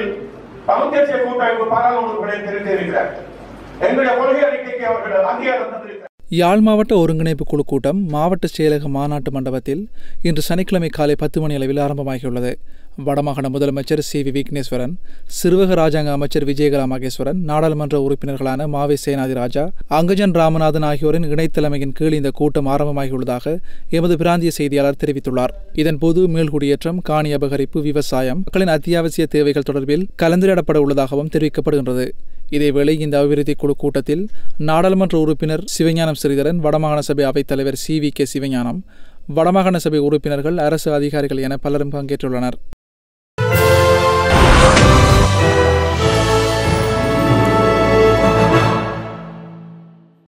தமிழ் தேசிய கூட்டமைப்பு பாராளுமன்ற உறுப்பினர் தெரிவித்திருக்கிறார் எங்களுடைய கொள்கை அறிக்கைக்கு அவர்கள் அங்கீகாரம் தந்திருக்கிறார் யாழ் மாவட்ட ஒருங்கிணைப்பு குழு கூட்டம் மாவட்ட செயலக மாநாட்டு மண்டபத்தில் இன்று சனிக்கிழமை காலை பத்து மணி அளவில் ஆரம்பமாகியுள்ளது வடமாகாண முதலமைச்சர் சி வி விக்னேஸ்வரன் சிறுவக ராஜாங்க அமைச்சர் விஜயகலா மகேஸ்வரன் நாடாளுமன்ற உறுப்பினர்களான மாவை சேனாதி ராஜா அங்கஜன் ராமநாதன் ஆகியோரின் இணைத்தலைமையின் கீழ் இந்த கூட்டம் ஆரம்பமாகியுள்ளதாக எமது பிராந்திய செய்தியாளர் தெரிவித்துள்ளார் இதன்போது மீள்குடியேற்றம் காணி அபகரிப்பு விவசாயம் மக்களின் அத்தியாவசிய தேவைகள் தொடர்பில் கலந்துரையாடப்பட உள்ளதாகவும் தெரிவிக்கப்படுகின்றது இதேவேளை இந்த அபிவிருத்தி குழு கூட்டத்தில் நாடாளுமன்ற உறுப்பினர் சிவஞானம் ஸ்ரீதரன் வடமாகாண சபை அவைத்தலைவர் சி வி கே சிவஞானம் வடமாகாண சபை உறுப்பினர்கள் அரசு அதிகாரிகள் என பலரும் பங்கேற்றுள்ளனர்